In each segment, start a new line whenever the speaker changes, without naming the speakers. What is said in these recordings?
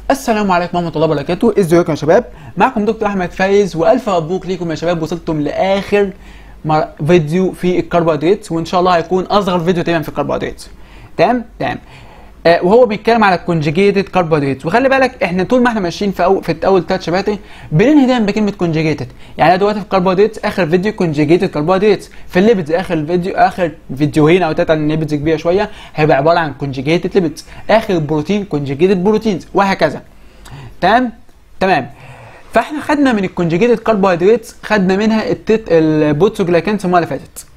السلام عليكم ورحمه الله وبركاته ازيكم يا شباب معكم دكتور احمد فايز والف مبروك ليكم يا شباب وصلتم لاخر مر- فيديو في الكربوهيدرات وان شاء الله هيكون اصغر فيديو تمام في الكربوهيدرات تمام تمام آه وهو بيتكلم على الكونجيجيتد كربوهيدرات وخلي بالك احنا طول ما احنا ماشيين في أول في اول ثلاث شباتي بننهي دايما بكلمه كونجيجيتد يعني انا دلوقتي في الكربوهيدرات اخر فيديو كونجيجيتد كربوهيدرات في الليبيدز اخر فيديو اخر فيديوهين او ثلاثه عن الليبيدز كبيره شويه هيبقى عباره عن كونجيجيتد ليبيدز اخر بروتين كونجيجيتد بروتينز وهكذا تمام تمام فاحنا خدنا من الكونجيجيتد كربوهيدرات خدنا منها التت البوتسوجلايكانز المره اللي فاتت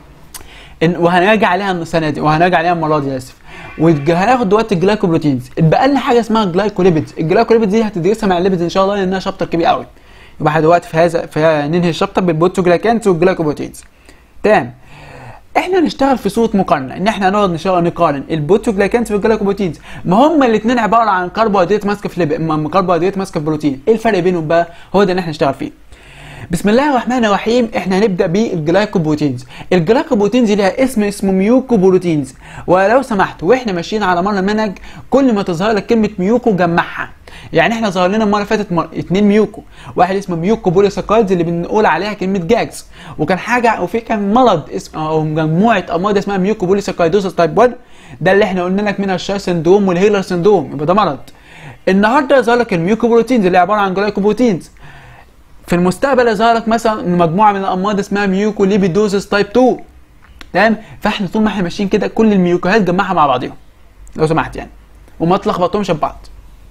إن وهنراجع عليها السنه دي وهنراجع عليها المره دي اسف وهناخد دلوقتي الجلايكوبروتينز اتبقى لنا حاجه اسمها جلايكوليبيدز الجلايكوليبيدز دي هتدرسها مع الليبيدز ان شاء الله لانها شابتر كبير قوي يبقى احنا دلوقتي في هذا في ننهي الشابتر بالبوتسوجلايكانز والجلايكوبروتينز تمام احنا نشتغل في صوره مقارنه ان احنا نقعد نشتغل نقارن البوتوجلايكانز والجلايكوبروتينز ما هما الاثنين عباره عن كربوهيدرات ماسكه في ليبيد م- كربوهيدرات ماسكه في بروتين ايه الفرق بينهم بقى هو ده اللي احنا نشتغل فيه بسم الله الرحمن الرحيم احنا هنبدا بالجلايكوبروتينز الجلايكوبروتينز ليها اسم اسمه ميوكوبروتينز ولو سمحت واحنا ماشيين على مر المنهج كل ما تظهر لك كلمه ميوكو جمعها يعني احنا ظهر لنا المره اللي فاتت مر... اتنين ميوكو واحد اسمه ميوكو بوليساكاردز اللي بنقول عليها كلمه جاجز وكان حاجه وفي كان مرض اسم او مجموعه امراض اسمها ميوكو بوليساكاردوسس تايب 1 ده اللي احنا قلنا لك منها الشاي سندروم والهيلر سندروم يبقى ده مرض النهارده ظهر لك الميوكوبروتينز اللي عباره عن جلايكوبروتينز في المستقبل يظهر لك مثلا مجموعه من الامراض اسمها ميوكو ليبيدوزس تايب 2 تمام فاحنا طول ما احنا ماشيين كده كل الميوكوهات جمعها مع بعضيهم لو سمحت يعني وما تلخبطهمش ببعض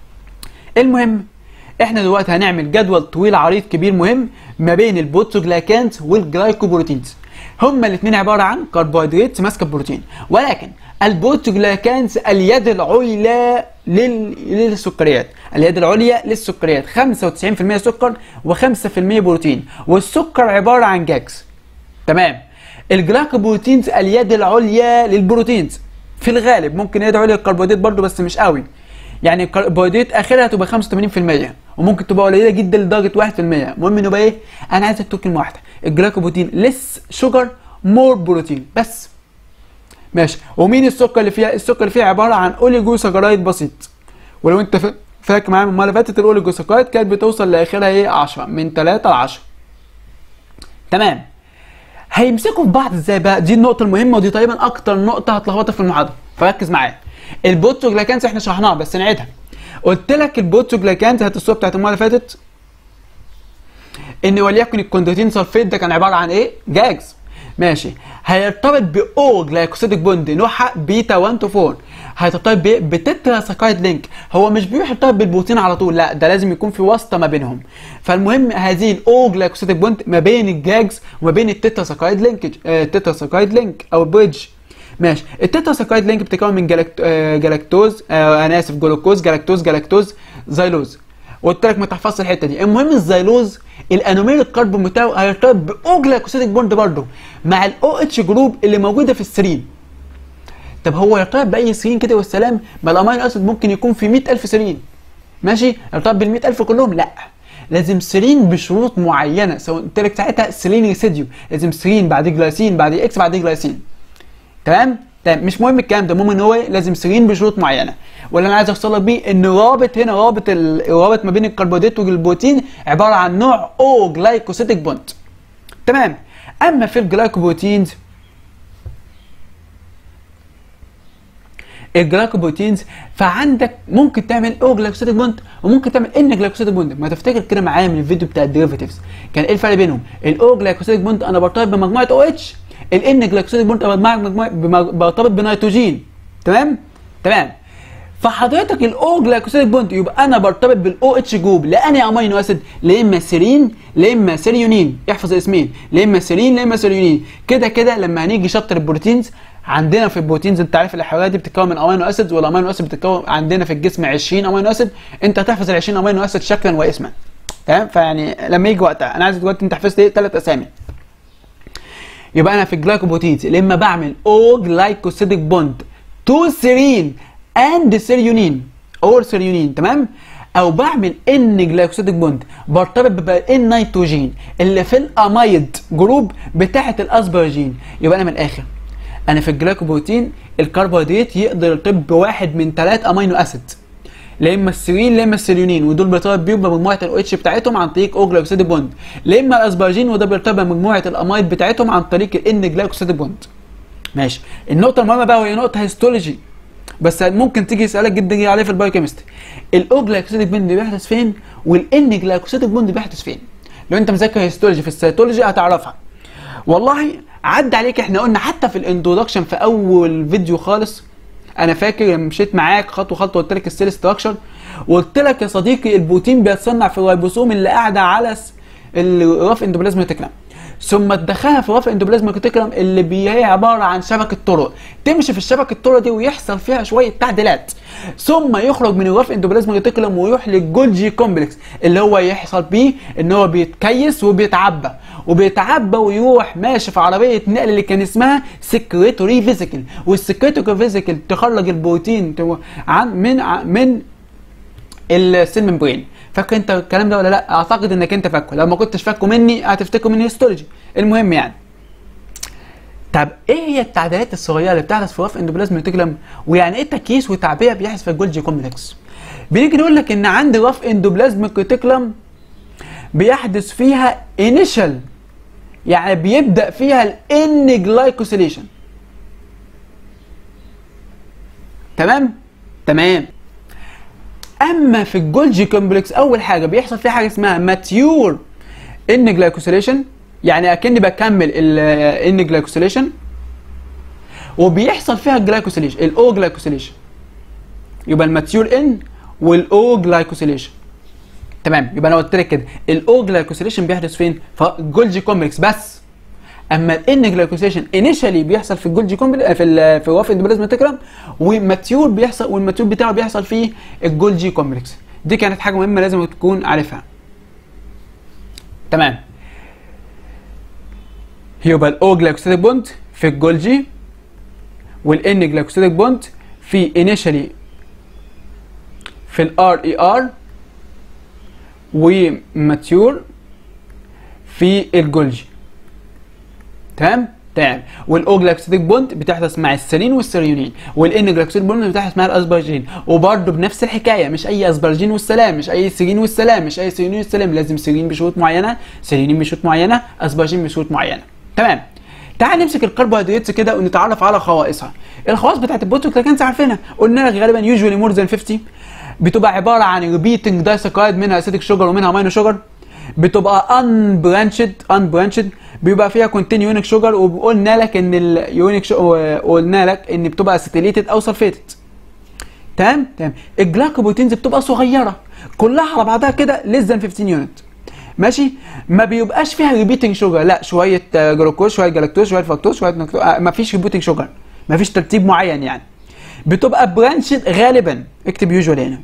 المهم احنا دلوقتي هنعمل جدول طويل عريض كبير مهم ما بين البوتسوجلايكانز والجلايكوبروتينز هما الاثنين عباره عن كربوهيدرات ماسكه بروتين ولكن البوتسوجلايكانز اليد العليا لل... للسكريات اليد العليا للسكريات 95% سكر و5% بروتين والسكر عباره عن جاكس تمام الجلايكوبروتينز اليد العليا للبروتينز في الغالب ممكن يد عليا للكربوهيدرات برضو بس مش قوي يعني الكربوهيدرات اخرها تبقى 85% وممكن تبقى قليله جدا لدرجه 1% المهم انه بقى ايه انا عايزك تقول كلمه واحده الجلايكوبروتين لس شوجر مور بروتين بس ماشي ومين السكر اللي فيها السكر اللي فيها عباره عن اوليجوساكرايد بسيط ولو انت فا- فاكر معايا من المره اللي فاتت الاوليجوساكرايد كانت بتوصل لاخرها ايه 10 من 3 ل 10 تمام هيمسكوا في بعض ازاي بقى دي النقطه المهمه ودي تقريبا اكتر نقطه هتلخبطك في المحاضره فركز معايا البوتوجلايكانز احنا شرحناها بس نعيدها قلت لك البوتوجلايكانز هات الصوره بتاعت المره اللي فاتت ان وليكن الكوندروتين سلفيت ده كان عباره عن ايه جاجز ماشي هيرتبط باو جلايكوسيديك بوند نوعها بيتا 1 تو 4 هيرتبط بايه بتترا ساكايد لينك هو مش بيروح يرتبط بالبروتين على طول لا ده لازم يكون في واسطه ما بينهم فالمهم هذه الاو جلايكوسيديك بوند ما بين الجاجز وما بين التترا ساكايد لينك آه التترا ساكايد لينك او بريدج ماشي التترا ساكايد لينك بتتكون من جلاكت... آه جلاكتوز آه انا اسف جلوكوز جلاكتوز جلاكتوز زيلوز قلت لك ما تحفظش الحته دي المهم الزيلوز الانومير الكربون بتاعه هيرتبط باو جلايكوسيديك بوند برضه مع الاو اتش جروب اللي موجوده في السرين طب هو يرتبط باي سرين كده والسلام ما الامينو اسيد ممكن يكون في 100000 سرين ماشي يرتبط بال 100000 كلهم لا لازم سرين بشروط معينه سواء قلت لك ساعتها سرين ريسيديو لازم سرين بعد جلايسين بعد اكس بعد جلايسين تمام تمام مش مهم الكلام ده المهم ان هو إيه؟ لازم سرين بشروط معينه واللي انا عايز اوصل لك بيه ان رابط هنا رابط ال- الرابط ما بين الكربوهيدرات والبروتين عباره عن نوع او جلايكوسيتيك بوند تمام اما في الجلايكوبروتينز الجلايكوبروتينز فعندك ممكن تعمل او جلايكوسيتيك بوند وممكن تعمل ان جلايكوسيتيك بوند ما تفتكر كده معايا من الفيديو بتاع الديريفاتيفز كان ايه الفرق بينهم الاو جلايكوسيتيك بوند انا برتبط بمجموعه او اتش الان جلايكوسيتيك بوند انا بمجموعه بمجموعة- بمج- برتبط بنيتروجين تمام تمام فحضرتك الاو جلايكوسيديك بوند يبقى انا برتبط بالاو اتش جروب لاني امينو اسيد لا اما سيرين لا اما سيريونين احفظ الاسمين لا اما سيرين لا اما سيريونين كده كده لما هنيجي شابتر البروتينز عندنا في البروتينز انت عارف الاحوال دي بتتكون من امينو اسيد والامينو اسيد بتتكون عندنا في الجسم 20 امينو اسيد انت هتحفظ ال 20 امينو اسيد شكلا واسما تمام فيعني لما يجي وقتها انا عايز دلوقتي انت حفظت ايه ثلاث اسامي يبقى انا في الجلايكوبروتينز لما بعمل او جلايكوسيديك بوند تو سيرين اند سيريونين اور سيريونين تمام او بعمل ان جلايكوسيديك بوند برتبط بان نيتروجين اللي في الامايد جروب بتاعه الاسبرجين يبقى انا من الاخر انا في الجلايكوبروتين الكربوهيدرات يقدر يرتبط بواحد من ثلاث امينو اسيد لا اما السيرين لا اما السيريونين ودول بيرتبط بيهم بمجموعه الاو اتش بتاعتهم عن طريق او جلايكوسيد بوند لا اما الاسبرجين وده بيرتبط بمجموعه الامايد بتاعتهم عن طريق الان جلايكوسيد بوند ماشي النقطه المهمه بقى وهي نقطه هيستولوجي بس ممكن تيجي يسالك جدا عليه في البايوكيمستري الاو جلايكوسيد بوند بيحدث فين والان جلايكوسيد بوند بيحدث فين لو انت مذاكر هيستولوجي في السيتولوجي هتعرفها والله عدى عليك احنا قلنا حتى في الانترودكشن في اول فيديو خالص انا فاكر لما مشيت معاك خطوه خطوه قلت لك السيل ستراكشر وقلت لك يا صديقي البروتين بيتصنع في الريبوسوم اللي قاعده على الراف اندوبلازم ريتيكولم ثم تدخلها في الراف اندوبلازم ريتيكولم اللي هي عباره عن شبكه طرق تمشي في الشبكه الطرق دي ويحصل فيها شويه تعديلات ثم يخرج من الراف اندوبلازم ريتيكولم ويروح للجولجي كومبلكس اللي هو يحصل بيه ان هو بيتكيس وبيتعبى وبيتعبى ويروح ماشي في عربيه نقل اللي كان اسمها سكريتوري فيزيكل والسكريتوري فيزيكل تخرج البروتين عن من من السيل ممبرين فاكر انت الكلام ده ولا لا اعتقد انك انت فاكره لو ما كنتش فاكره مني هتفتكره من هيستولوجي المهم يعني طب ايه هي التعديلات الصغيره اللي بتحدث في رف اندوبلازم ريتيكولم ويعني ايه تكييس وتعبئه بيحدث في الجولجي كومبلكس بنيجي نقول لك ان عند رف اندوبلازم ريتيكولم بيحدث فيها انيشال يعني بيبدا فيها الان جلايكوسيليشن تمام تمام اما في الجولجي كومبلكس اول حاجه بيحصل فيها حاجه اسمها ماتيور ان جلايكوسيليشن يعني اكني بكمل الان جلايكوسيليشن وبيحصل فيها الجلايكوسيليشن الاو جلايكوسيليشن يبقى الماتيور ان والاو جلايكوسيليشن تمام يبقى انا قلت لك كده الاو جلايكوسيليشن بيحدث فين في الجولجي كومبلكس بس اما الان جلايكوسيليشن انيشالي بيحصل في الجولجي كومبلكس في ال في الوافد اندوبلازم تكرم وماتيور بيحصل والماتيور بتاعه بيحصل في الجولجي كومبلكس دي كانت حاجه مهمه لازم تكون عارفها تمام يبقى الاو جلايكوسيليك بوند في الجولجي والان جلايكوسيليك بوند في انيشالي في الار اي ار وماتيور في الجولجي تمام تمام والاو جلايكوسيديك بوند بتحدث مع السيرين والسيريونين والان جلايكوسيديك بوند بتحدث مع الاسبرجين وبرده بنفس الحكايه مش اي اسبرجين والسلام مش اي سيرين والسلام مش اي سيرين والسلام لازم سيرين بشروط معينه سيرينين بشروط معينه اسبرجين بشروط معينه تمام تعال نمسك الكربوهيدرات كده ونتعرف على خواصها الخواص بتاعت البروتوكلاكانز عارفينها قلنا لك غالبا يوجوالي مور ذان 50 بتبقى عباره عن ريبيتنج دايسكرايد منها اسيتيك شوجر ومنها ماينو شوجر بتبقى ان برانشد ان برانشد بيبقى فيها كونتين يونيك شوجر وقلنا لك ان اليونيك قلنا لك ان بتبقى اسيتيليتد او سلفيتد تمام تمام الجلايكوبروتينز بتبقى صغيره كلها على بعضها كده ليس ذان 15 يونت ماشي ما بيبقاش فيها ريبيتنج شوجر لا شويه جلوكوز شويه جلاكتوز شويه فاكتوز شويه نكتوز ما فيش ريبيتنج شوجر ما فيش ترتيب معين يعني بتبقى برانشد غالبا اكتب يوجوال هنا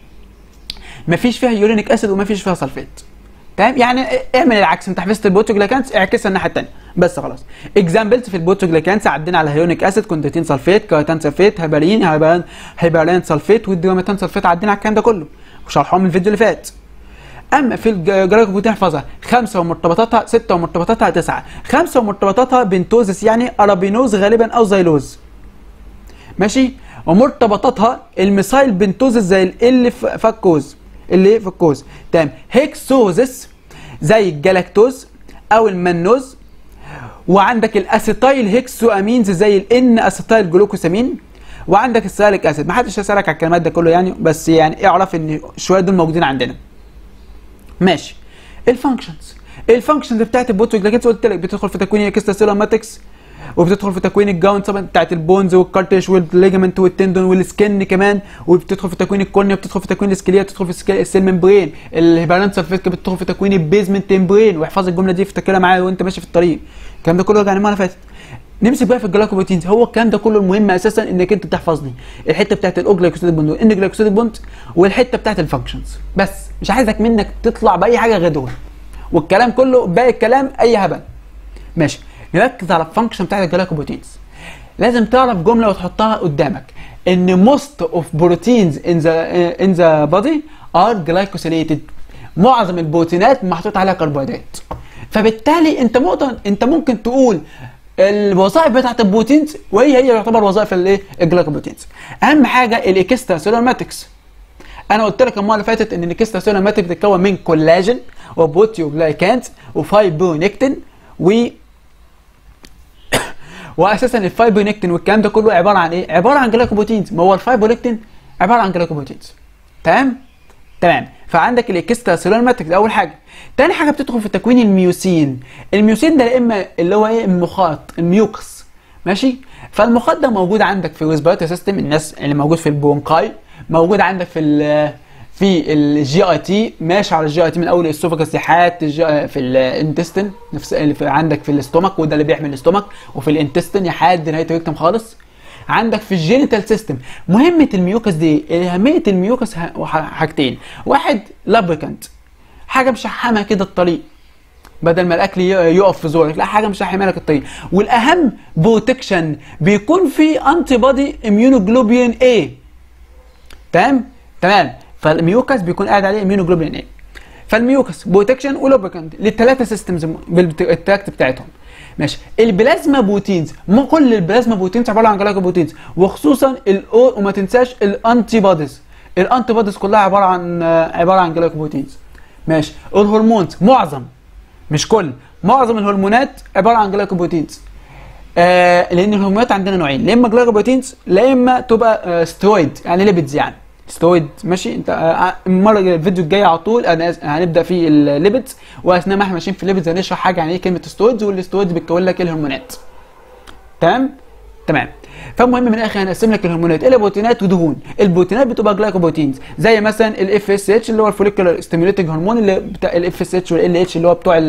ما فيش فيها يورينيك اسيد وما فيش فيها سلفيت تمام يعني اعمل العكس انت حفظت البوتوجلاكانس اعكسها الناحيه الثانيه بس خلاص اكزامبلز في البوتوجلاكانس عدينا على هيونيك اسيد كونتين سلفيت كارتان سلفيت هيبرين هيبرين هيبرين سلفيت والديوميتان سلفيت عدينا على الكلام ده كله وشرحهم الفيديو اللي فات اما في الجلايكوبروتين احفظها خمسه ومرتبطاتها سته ومرتبطاتها تسعه خمسه ومرتبطاتها بنتوزس يعني ارابينوز غالبا او زيلوز ماشي ومرتبطاتها الميثايل بنتوزس زي ال فاكوز اللي في الكوز تمام هيكسوزس زي الجلاكتوز او المنوز وعندك الاسيتايل هيكسو امينز زي الان اسيتايل جلوكوسامين وعندك الساليك اسيد ما حدش هيسالك على الكلمات ده كله يعني بس يعني اعرف ان شويه دول موجودين عندنا ماشي الفانكشنز الفانكشنز بتاعت البوتوجلاكيتس قلت لك بتدخل في تكوين الكيستاسيلوماتكس وبتدخل في تكوين الجاون طبعا بتاعت البونز والكارتش والليجمنت والتندون والسكن كمان وبتدخل في تكوين الكورنيا بتدخل في تكوين السكليه بتدخل في السيل ممبرين الهيبرانت سلفيت بتدخل في تكوين البيزمنت ممبرين واحفظ الجمله دي افتكرها معايا وانت ماشي في الطريق الكلام ده كله رجعنا المره اللي فاتت نمسك بقى في الجلايكوبروتينز هو الكلام ده كله المهم اساسا انك انت تحفظني الحته بتاعت الاوجلايكوسيديك بوند والان جلايكوسيديك بوند والحته بتاعت الفانكشنز بس مش عايزك منك تطلع باي حاجه غير دول والكلام كله باقي الكلام اي هبل ماشي نركز على الفانكشن بتاعت الجلايكوبروتينز لازم تعرف جمله وتحطها قدامك ان most of proteins in the in the body are glycosylated معظم البروتينات محطوط عليها كربوهيدرات فبالتالي انت ممكن انت ممكن تقول الوظائف بتاعت البروتينز وهي هي يعتبر وظائف الايه الجلايكوبروتينز اهم حاجه الاكسترا سيلولار ماتريكس انا قلت لك المره اللي فاتت ان الكيستا سينماتيك بتتكون من كولاجين وبروتيوجلايكانز وفايبرونكتين و واساسا الفايبرونكتين والكلام ده كله عباره عن ايه؟ عباره عن جلايكوبروتينز ما هو الفايبرونكتين عباره عن جلايكوبروتينز تمام؟ تمام فعندك الاكسترا سيلولار ماتريكس اول حاجه تاني حاجه بتدخل في تكوين الميوسين الميوسين ده يا اما اللي هو ايه المخاط الميوكس ماشي فالمخاط ده موجود عندك في الريسبيراتوري سيستم الناس اللي موجود في البرونكاي موجود عندك في ال في الجي اي تي ماشي على الجي اي تي من اول الاسوفاجس لحد في الانتستين نفس اللي في عندك في الاستومك وده اللي بيحمل الاستومك وفي الانتستين لحد نهايه الريكتم خالص عندك في الجينيتال سيستم مهمه الميوكس دي اهميه الميوكس حاجتين واحد لابريكانت حاجه مشحمه كده الطريق بدل ما الاكل يقف في زورك لا حاجه مشحمه لك الطريق والاهم بروتكشن بيكون في انتي بودي اميونوجلوبين اي تمام تمام فالميوكس بيكون قاعد عليه اميونوجلوبين اي فالميوكس بروتكشن ولوبريكانت للثلاثه سيستمز بالتراكت بتاعتهم ماشي البلازما بروتينز مو كل البلازما بروتينز عباره عن جلايكوبروتينز وخصوصا الاو وما تنساش الانتي بوديز الانتي بوديز كلها عباره عن عباره عن جلايكوبروتينز ماشي الهرمونز معظم مش كل معظم الهرمونات عباره عن جلايكوبروتينز آه لان الهرمونات عندنا نوعين لا اما جلايكوبروتينز لا اما تبقى آه سترويد يعني ليبيدز يعني سترويد ماشي انت آه المره الفيديو الجاي على طول انا هنبدا في الليبيدز واثناء ما احنا ماشيين في الليبيدز هنشرح حاجه عن ايه كلمه سترويدز والسترويدز بتكون لك الهرمونات تمام تمام فالمهم من الاخر هنقسم لك الهرمونات الى بروتينات ودهون البروتينات بتبقى جلايكوبروتينز زي مثلا الاف اس اتش اللي هو الفوليكولار ستيموليتنج هرمون اللي بتاع الاف اس اتش والال اتش اللي هو بتوع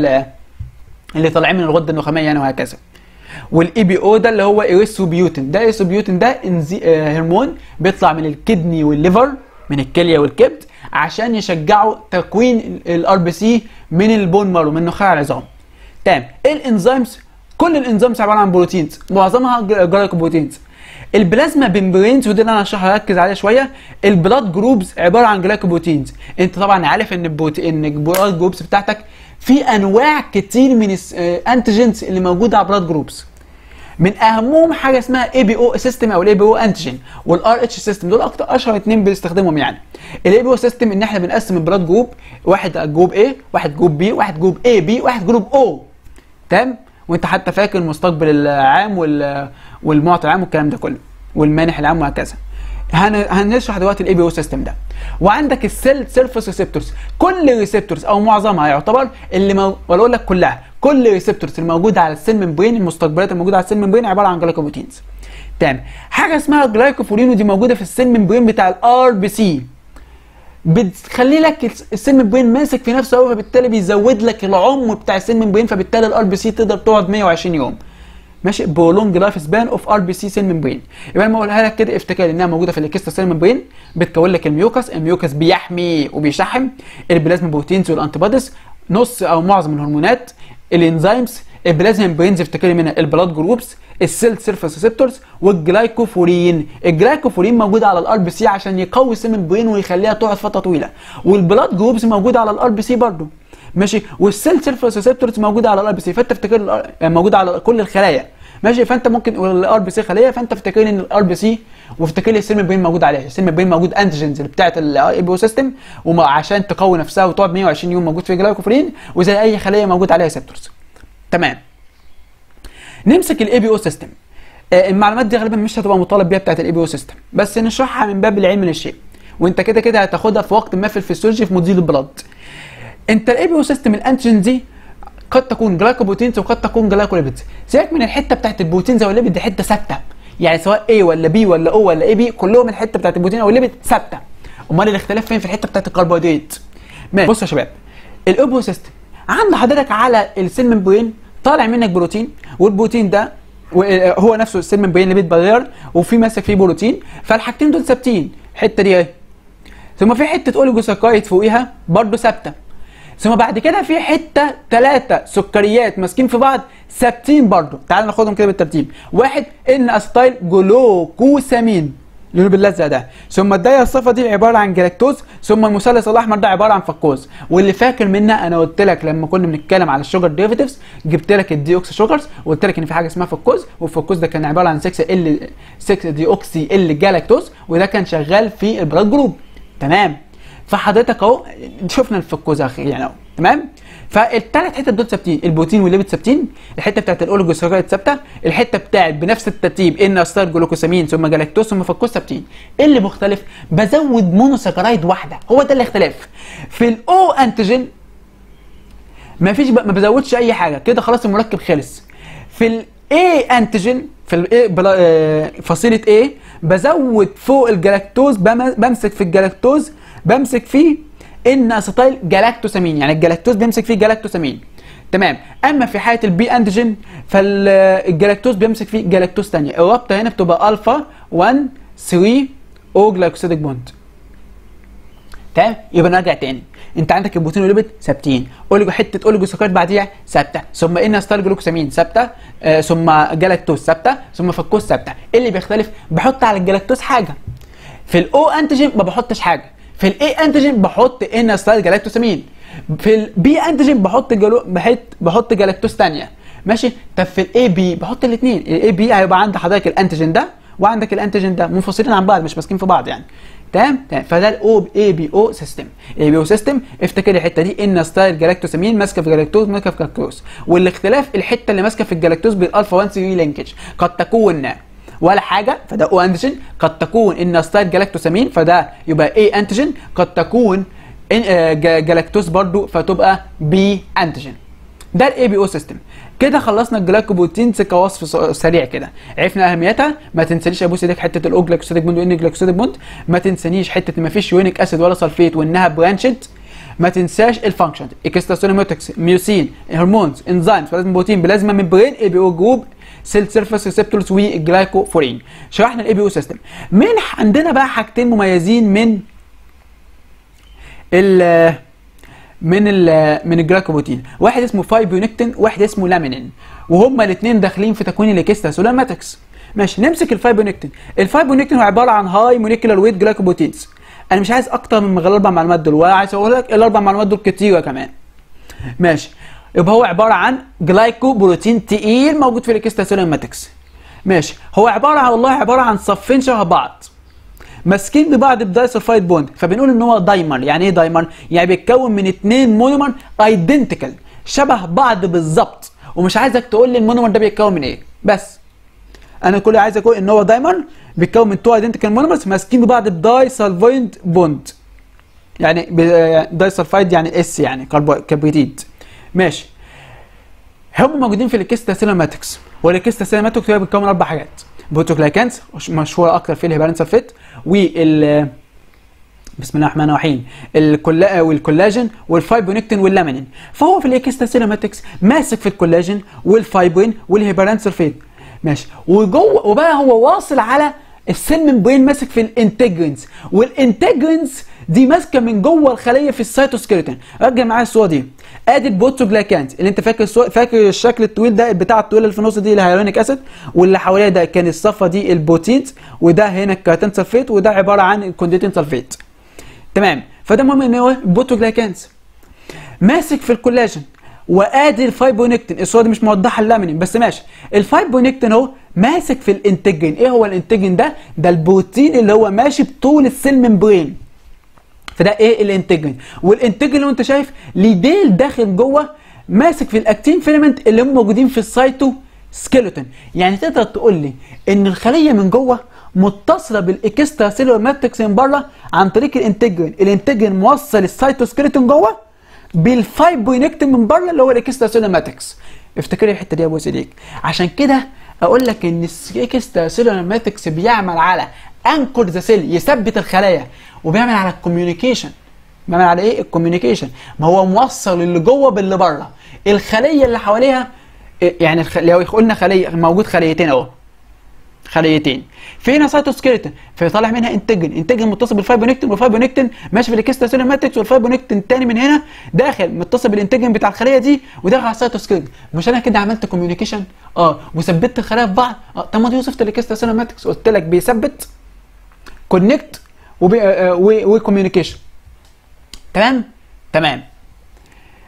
اللي طالعين من الغده النخاميه يعني وهكذا والاي بي او ده اللي هو ايريثروبيوتين ده ايريثروبيوتين ده انزي... آه هرمون بيطلع من الكدني والليفر من الكليه والكبد عشان يشجعوا تكوين الار بي سي من البون مارو من نخاع العظام تمام الانزيمز كل الانزيمز عباره عن بروتينز معظمها جلايكوبروتينز البلازما بمبرينز وده اللي انا هشرحها ركز عليه شويه البلاد جروبز عباره عن جلايكوبروتينز انت طبعا عارف ان البروت... ان البلاد جروبز بتاعتك في انواع كتير من الانتيجنز اللي موجوده على البلاد جروبز من اهمهم حاجه اسمها اي بي او سيستم او الاي بي او انتيجين والار اتش سيستم دول اكتر اشهر اثنين بنستخدمهم يعني الاي بي او سيستم ان احنا بنقسم البلاد جروب واحد جروب اي واحد جروب بي واحد جروب اي بي واحد جروب او تمام وانت حتى فاكر المستقبل العام وال والمعطى العام والكلام ده كله والمانح العام وهكذا هن... هنشرح دلوقتي الاي بي او سيستم ده وعندك السيل سيرفيس ريسبتورز كل ريسبتورز او معظمها يعتبر اللي مو... ولا اقول لك كلها كل ريسبتورز الموجوده على السيل ممبرين المستقبلات الموجوده على السيل ممبرين عباره عن جلايكوبروتينز تمام حاجه اسمها جلايكوفورين ودي موجوده في السيل ممبرين بتاع الار بي سي بتخلي لك السيل ممبرين ماسك في نفسه قوي فبالتالي بيزود لك العمر بتاع السيل ممبرين فبالتالي الار بي سي تقدر تقعد 120 يوم ماشي برولونج لايف سبان اوف ار بي سي سيل ممبرين يبقى انا بقولها لك كده افتكر انها موجوده في الاكسترا سيل ممبرين بتكون لك الميوكس الميوكس بيحمي وبيشحم البلازما بروتينز والانتي بوديز نص او معظم الهرمونات الانزيمز البلازما ممبرينز افتكري منها البلاد جروبس السيل سيرفيس ريسبتورز والجلايكوفورين الجلايكوفورين موجود على الار بي سي عشان يقوي السيل ممبرين ويخليها تقعد فتره طويله والبلاد جروبس موجوده على الار بي سي برضه ماشي والسيل سيرفيس ريسبتورز موجوده على الار بي سي فانت افتكر موجوده على كل الخلايا ماشي فانت ممكن الار بي سي خليه فانت افتكر ان الار بي سي وافتكر لي السيل ممبرين موجود عليها السيل ممبرين موجود انتيجنز اللي بتاعت الاي بي او سيستم وعشان تقوي نفسها وتقعد 120 يوم موجود في جلايكوفورين وزي اي خليه موجود عليها ريسبتورز تمام نمسك الاي بي او سيستم المعلومات دي غالبا مش هتبقى مطالب بيها بتاعت الاي بي او سيستم بس نشرحها من باب العلم للشيء وانت كده كده هتاخدها في وقت ما في الفسيولوجي في موديل البلاد انت الاي بي او سيستم الانتيجين دي قد تكون جلايكوبروتينز وقد تكون جلايكوليبيدز سيبك من الحته بتاعت البروتينز او الليبيد دي حته ثابته يعني سواء A ولا B ولا O ولا اي بي كلهم الحته بتاعت البروتين او الليبيد ثابته امال الاختلاف فين في الحته بتاعت الكربوهيدرات ماشي بص يا شباب الاوبو سيستم عند حضرتك على السيل ممبرين طالع منك بروتين والبروتين ده هو نفسه السيل ممبرين ليبيد بارير وفي ماسك فيه بروتين فالحاجتين دول ثابتين الحته دي اهي ثم في حته اوليجوساكرايد فوقيها برضه ثابته ثم بعد كده في حته ثلاثه سكريات ماسكين في بعض ثابتين برضه تعال ناخدهم كده بالترتيب واحد ان استايل جلوكوسامين اللون باللزق ده ثم الدايه الصفا دي عباره عن جلاكتوز ثم المثلث الاحمر ده عباره عن فكوز واللي فاكر منها انا قلت لك لما كنا بنتكلم على الشوجر ديريفيتيفز جبت لك الدي اوكسي شوجرز وقلت لك ان في حاجه اسمها فكوز والفكوز ده كان عباره عن 6 ال 6 دي اوكسي ال جلاكتوز وده كان شغال في البلاد جروب تمام فحضرتك اهو شفنا الفكوزه يعني اهو تمام فالثلاث حتت دول ثابتين البروتين والليبيد ثابتين الحته بتاعت الاوليجوساكرايد ثابته الحته بتاعت بنفس الترتيب ان ستار جلوكوسامين ثم جلاكتوز ثم فكوز ثابتين ايه اللي مختلف بزود مونوساكرايد واحده هو ده الاختلاف في الاو انتيجين ما فيش ما بزودش اي حاجه كده خلاص المركب خلص في الاي انتيجين في الاي فصيله ايه بزود فوق الجلاكتوز بمسك في الجلاكتوز بمسك فيه ان اسيتايل جلاكتوسامين يعني الجلاكتوز بيمسك فيه جلاكتوسامين تمام اما في حاله البي انتيجين فالجلاكتوز بيمسك فيه جلاكتوز ثانيه الرابطه هنا بتبقى الفا 1 3 او جلايكوسيديك بوند تمام يبقى نرجع تاني انت عندك البروتين والليبيد ثابتين اوليجو حته اوليجو سكرات بعديها ثابته ثم ان ستار جلوكوسامين ثابته آه ثم جلاكتوز ثابته ثم فكوز ثابته ايه اللي بيختلف بحط على الجلاكتوز حاجه في الاو انتيجين ما بحطش حاجه في الاي انتيجين بحط ان ستار جلاكتوسامين في البي انتيجين بحط جلو بحط بحط جلاكتوز ثانيه ماشي طب في الاي بي بحط الاثنين الاي بي هيبقى عند حضرتك الانتيجين ده وعندك الانتيجين ده منفصلين عن بعض مش ماسكين في بعض يعني تمام تمام فده الاو اي بي او سيستم اي بي او سيستم افتكر الحته دي ان ستايل جلاكتوسامين ماسكه في جلاكتوز ماسكه في جلاكتوز والاختلاف الحته اللي ماسكه في الجلاكتوز بالالفا 1 3 لينكج قد تكون ولا حاجه فده او انتيجين قد تكون ان ستايل جلاكتوسامين فده يبقى اي انتيجين قد تكون إن جلاكتوز برضو فتبقى بي انتيجين ده الاي بي او سيستم كده خلصنا الجلايكوبروتينز كوصف سريع كده عرفنا اهميتها ما تنسانيش ابوس ايدك حته الاو جلايكوسيديك بوند وان جلايكوسيديك بوند ما تنسانيش حته ما فيش يونيك اسيد ولا سلفيت وانها برانشد ما تنساش الفانكشن اكستراسونيموتكس ميوسين هرمونز انزيمز بلازما بروتين بلازما ممبرين اي بي او جروب سيل سيرفيس ريسبتورز والجلايكوفورين شرحنا الاي بي او سيستم من عندنا بقى حاجتين مميزين من ال من ال من الجلايكوبروتين واحد اسمه فايبونكتين واحد اسمه لامينين وهما الاثنين داخلين في تكوين الاكستا سولاماتكس ماشي نمسك الفايبونكتين الفايبونكتين هو عباره عن هاي موليكولار ويت جلايكوبروتينز انا مش عايز اكتر من الاربع معلومات دول ولا عايز اقول لك الاربع معلومات دول كتيره كمان ماشي يبقى هو عباره عن جلايكوبروتين تقيل موجود في الاكستا سولاماتكس ماشي هو عباره عن والله عباره عن صفين شبه بعض ماسكين ببعض بدايسلفايد بوند فبنقول ان هو دايمر يعني ايه دايمر يعني بيتكون من اتنين مونومر ايدنتيكال شبه بعض بالظبط ومش عايزك تقول لي المونومر ده بيتكون من ايه بس انا كل اللي عايز اقول ان هو دايمر بيتكون من تو ايدنتيكال مونومرز ماسكين ببعض بدايسلفايد بوند يعني دايسلفايد يعني اس يعني كربوهيدرات ماشي هم موجودين في الكيستا سينماتكس والكيستا سينماتكس هي بتكون اربع حاجات بروتوكلايكانز مشهوره اكتر في الهيبارين سلفيت وال بسم الله الرحمن الرحيم الكلا والكولاجين والفايبونكتين واللامينين فهو في الاكستا سينماتكس ماسك في الكولاجين والفايبوين والهيبارين سلفيت ماشي وجوه وبقى هو واصل على السيل ممبرين ماسك في الانتجرينز والانتجرينز دي ماسكه من جوه الخليه في السيتوسكيلتون رجع معايا الصوره دي ادي البروتوجلايكانز اللي انت فاكر الصور فاكر الشكل الطويل ده البتاع الطويل اللي في النص دي الهيالورونيك اسيد واللي حواليها ده كان الصفه دي البروتينز وده هنا الكارتين سلفيت وده عباره عن الكونديتين سلفيت تمام فده مهم ان هو البروتوجلايكانز ماسك في الكولاجين وادي الفايبونكتين الصوره دي مش موضحه اللامينين بس ماشي الفايبونكتين اهو ماسك في الانتجين ايه هو الانتجين ده ده البروتين اللي هو ماشي بطول السيل ممبرين فده ايه الانتجين والانتجين اللي انت شايف ليه ديل داخل جوه ماسك في الاكتين فيلمنت اللي هم موجودين في السايتو سكيلتون يعني تقدر تقول لي ان الخليه من جوه متصله بالاكسترا سيلولار ماتريكس من بره عن طريق الانتجين الانتجين موصل السايتوسكيلتون جوه بالفايبوينكتين من بره اللي هو الاكسترا سيلولار ماتريكس افتكري الحته دي يا ابو سيديك عشان كده اقول لك ان الاكسترا سيلولار ماتريكس بيعمل على انكور ذا سيل يثبت الخلايا وبيعمل على الكوميونيكيشن بيعمل على ايه الكوميونيكيشن ما هو موصل اللي جوه باللي بره الخليه اللي حواليها يعني لو قلنا خليه موجود خليتين اهو خليتين في هنا سايتوسكيلتون فيطلع منها انتجن انتجن متصل بالفايبونكتين والفايبونكتين ماشي في الاكسترا سيلولار ماتريكس والفايبونكتين الثاني من هنا داخل متصل بالانتجن بتاع الخليه دي وداخل على السايتوسكيلتون مش انا كده عملت كوميونيكيشن اه وثبتت الخلايا في بعض اه طب ما دي وصفت الاكسترا سيلولار ماتريكس قلت لك بيثبت كونكت وكوميونيكيشن تمام تمام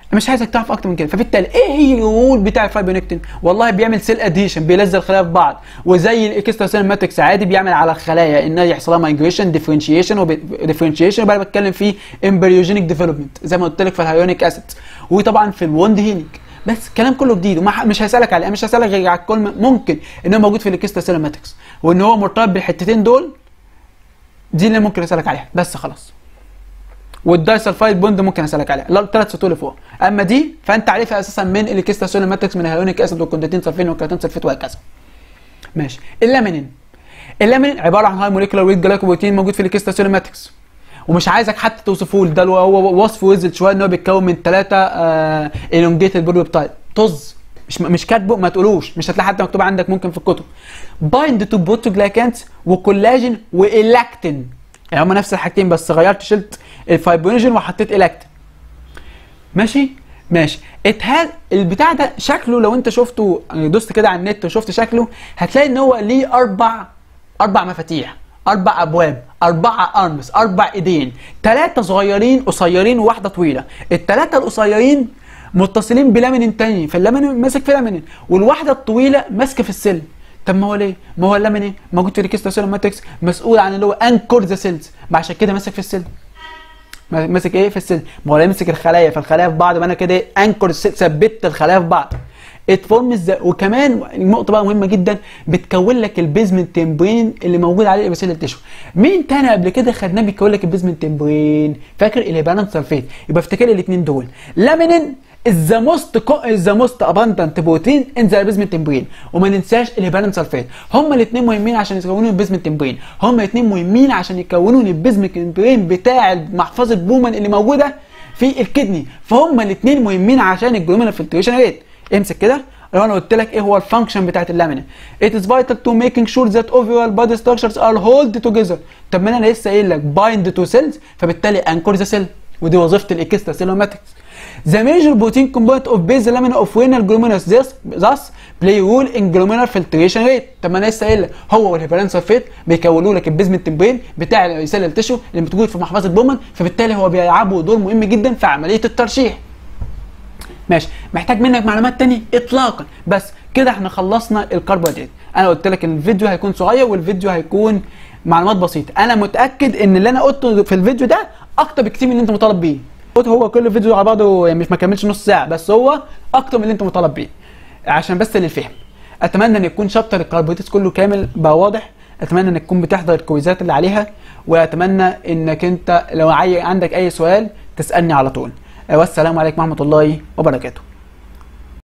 مش عايزك تعرف اكتر من كده فبالتالي ايه هي الرول بتاع الفايبرونكتين والله بيعمل سيل اديشن بيلزق الخلايا في بعض وزي الاكسترا سيل ماتريكس عادي بيعمل على الخلايا انها يحصل لها مايجريشن ديفرنشيشن وديفرنشيشن وبقى بتكلم في امبريوجينيك ديفلوبمنت زي ما قلت لك في الهيونيك اسيد وطبعا في الوند هيلينج بس الكلام كله جديد ومش هسالك عليه مش هسالك غير على الكل ممكن ان هو موجود في الاكسترا سيل ماتريكس وان هو مرتبط بالحتتين دول دي اللي ممكن اسالك عليها بس خلاص والدايسلفايد بوند ممكن اسالك عليها لا الثلاث سطور اللي فوق اما دي فانت عارفها اساسا من الكيستاسول ماتريكس من الهيونيك اسيد والكونديتين سلفين والكراتين سلفيت وهكذا ماشي اللامينين اللامينين عباره عن هاي موليكولار ويت جلايكوبروتين موجود في الكيستاسول ماتريكس ومش عايزك حتى توصفه لي ده هو وصف وزل شويه ان هو بيتكون من ثلاثه آه الونجيتد بروبتايد طز مش مش كاتبه ما تقولوش مش هتلاقي حتى مكتوب عندك ممكن في الكتب بايند تو بروتوجلايكانز وكولاجين والاكتين يعني هما نفس الحاجتين بس غيرت شلت الفايبرينوجين وحطيت الاكتين ماشي ماشي اتهال البتاع ده شكله لو انت شفته دوست كده على النت وشفت شكله هتلاقي ان هو ليه اربع اربع مفاتيح اربع ابواب اربعه ارمز اربع ايدين ثلاثه صغيرين قصيرين وواحده طويله الثلاثه القصيرين متصلين بلامينين تاني فاللامينين ماسك في لامينين والواحده الطويله ماسكه في السلم طب ما هو ليه؟ ما هو اللامينين موجود في الكيستا سيل ماتريكس مسؤول عن اللي هو انكور ذا سيلز عشان كده ماسك في السلم ماسك ايه في السلم ما هو يمسك الخلايا فالخلايا في بعض انا كده انكور ثبت الخلايا في بعض اتفورمز وكمان النقطه بقى مهمه جدا بتكون لك البيزمنت تمبرين اللي موجود عليه الابيثيليال تيشو مين تاني قبل كده خدناه بيكون لك البيزمنت تمبرين فاكر الهيبانان سلفيت يبقى افتكر الاثنين دول لامينين is the most is the most abundant protein in the basement membrane وما ننساش الهيبارين سلفات هما الاثنين مهمين عشان يكونوا البيزمنت membrane هما الاثنين مهمين عشان يكونوا البيزمنت membrane بتاع محفظه بومان اللي موجوده في الكدني فهم الاثنين مهمين عشان الجلومينال فلتريشن ريت امسك كده لو انا قلت لك ايه هو الفانكشن بتاعت اللامينا it is vital to making sure that overall body structures are hold together طب ما انا لسه قايل لك bind to cells فبالتالي anchor the cell ودي وظيفه الاكسترا سيلوماتكس The major protein component of basal lamina of renal glomerulus thus, thus play role in glomerular filtration rate. طب ما انا لسه قايل لك هو والهيبرين سلفيت بيكونوا لك البيزمنت تمبرين بتاع السيلول تيشو اللي موجود في محفظه بومان فبالتالي هو بيلعبوا دور مهم جدا في عمليه الترشيح. ماشي محتاج منك معلومات تانية اطلاقا بس كده احنا خلصنا الكربوهيدرات انا قلت لك ان الفيديو هيكون صغير والفيديو هيكون معلومات بسيطه انا متاكد ان اللي انا قلته في الفيديو ده اكتر بكتير من اللي انت مطالب بيه هو كل فيديو على بعضه يعني مش ما كملش نص ساعه بس هو اكتر من اللي انت مطالب بيه عشان بس للفهم اتمنى ان يكون شابتر الكربوهيدرات كله كامل بقى واضح اتمنى انك تكون بتحضر الكويزات اللي عليها واتمنى انك انت لو عندك اي سؤال تسالني على طول والسلام عليكم ورحمه الله وبركاته